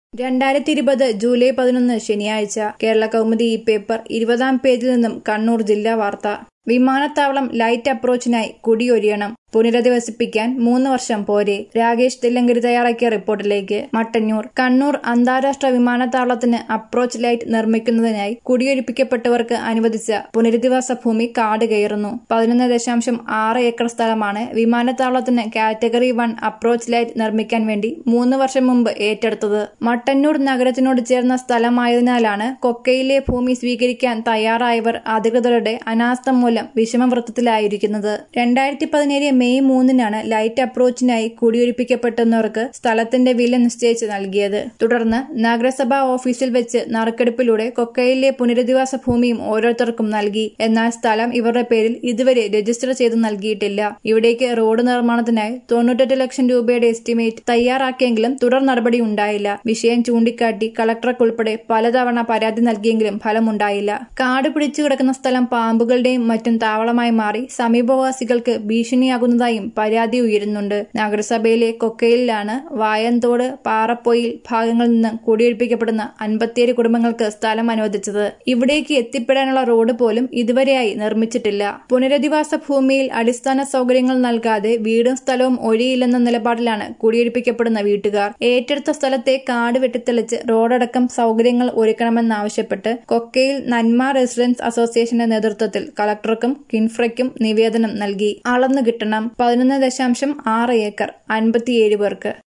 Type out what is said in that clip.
രണ്ടായിരത്തി ഇരുപത് ജൂലൈ പതിനൊന്ന് ശനിയാഴ്ച കേരള കൗമുദി ഈ പേപ്പർ ഇരുപതാം പേജിൽ നിന്നും കണ്ണൂർ ജില്ലാ വാർത്ത വിമാനത്താവളം ലൈറ്റ് അപ്രോച്ചിനായി കുടിയൊഴിയണം പുനരധിവസിപ്പിക്കാൻ മൂന്ന് വർഷം പോരെ രാകേഷ് തില്ലങ്കരി തയ്യാറാക്കിയ റിപ്പോർട്ടിലേക്ക് മട്ടന്നൂർ കണ്ണൂർ അന്താരാഷ്ട്ര വിമാനത്താവളത്തിന് അപ്രോച്ച് ലൈറ്റ് നിർമ്മിക്കുന്നതിനായി കുടിയൊഴിപ്പിക്കപ്പെട്ടവർക്ക് അനുവദിച്ച പുനരധിവാസ ഭൂമി കാട് കയറുന്നു പതിനൊന്ന് ദശാംശം ആറ് ഏക്കർ സ്ഥലമാണ് വിമാനത്താവളത്തിന് കാറ്റഗറി വൺ അപ്രോച്ച് ലൈറ്റ് നിർമ്മിക്കാൻ വേണ്ടി മൂന്ന് വർഷം മുമ്പ് ഏറ്റെടുത്തത് മട്ടന്നൂർ നഗരത്തിനോട് ചേർന്ന സ്ഥലമായതിനാലാണ് കൊക്കയിലെ ഭൂമി സ്വീകരിക്കാൻ തയ്യാറായവർ അധികൃതരുടെ അനാസ്ഥ മൂലം വിഷമവൃത്തത്തിലായിരിക്കുന്നത് രണ്ടായിരത്തി പതിനേഴ് മെയ് മൂന്നിനാണ് ലൈറ്റ് അപ്രോച്ചിനായി കുടിയൊഴിപ്പിക്കപ്പെട്ടവർക്ക് സ്ഥലത്തിന്റെ വില നിശ്ചയിച്ച് നൽകിയത് തുടർന്ന് നഗരസഭാ ഓഫീസിൽ വെച്ച് നറുക്കെടുപ്പിലൂടെ കൊക്കയിലെ പുനരധിവാസ ഭൂമിയും ഓരോരുത്തർക്കും നൽകി എന്നാൽ സ്ഥലം ഇവരുടെ പേരിൽ ഇതുവരെ രജിസ്റ്റർ ചെയ്ത് നൽകിയിട്ടില്ല ഇവിടേക്ക് റോഡ് നിർമ്മാണത്തിനായി തൊണ്ണൂറ്റെട്ട് ലക്ഷം രൂപയുടെ എസ്റ്റിമേറ്റ് തയ്യാറാക്കിയെങ്കിലും തുടർ നടപടി ഉണ്ടായില്ല വിഷയം ചൂണ്ടിക്കാട്ടി കളക്ടർക്കുൾപ്പെടെ പലതവണ പരാതി നൽകിയെങ്കിലും ഫലമുണ്ടായില്ല കാട് പിടിച്ചു കിടക്കുന്ന സ്ഥലം പാമ്പുകളുടെയും മറ്റും താവളമായി മാറി സമീപവാസികൾക്ക് ഭീഷണിയാകുന്നതായും പരാതി ഉയരുന്നുണ്ട് നഗരസഭയിലെ കൊക്കയിലാണ് വായന്തോട് പാറപ്പൊയിൽ ഭാഗങ്ങളിൽ നിന്ന് കുടിയൊഴിപ്പിക്കപ്പെടുന്ന അൻപത്തിയേഴ് കുടുംബങ്ങൾക്ക് സ്ഥലം അനുവദിച്ചത് ഇവിടേക്ക് എത്തിപ്പെടാനുള്ള റോഡ് പോലും ഇതുവരെയായി നിർമ്മിച്ചിട്ടില്ല പുനരധിവാസ ഭൂമിയിൽ അടിസ്ഥാന സൗകര്യങ്ങൾ നൽകാതെ വീടും സ്ഥലവും ഒഴിയില്ലെന്ന നിലപാടിലാണ് കുടിയൊഴിപ്പിക്കപ്പെടുന്ന വീട്ടുകാർ ഏറ്റെടുത്ത സ്ഥലത്തെ കാട് വെട്ടിത്തെളിച്ച് റോഡടക്കം സൗകര്യങ്ങൾ ഒരുക്കണമെന്നാവശ്യപ്പെട്ട് കൊക്കയിൽ നന്മ റെസിഡൻസ് അസോസിയേഷന്റെ നേതൃത്വത്തിൽ കളക്ടർക്കും കിൻഫ്രയ്ക്കും നിവേദനം നൽകി അളന്നു കിട്ടണം പതിനൊന്ന് ദശാംശം ആറ് ഏക്കർ അൻപത്തിയേഴ് പേർക്ക്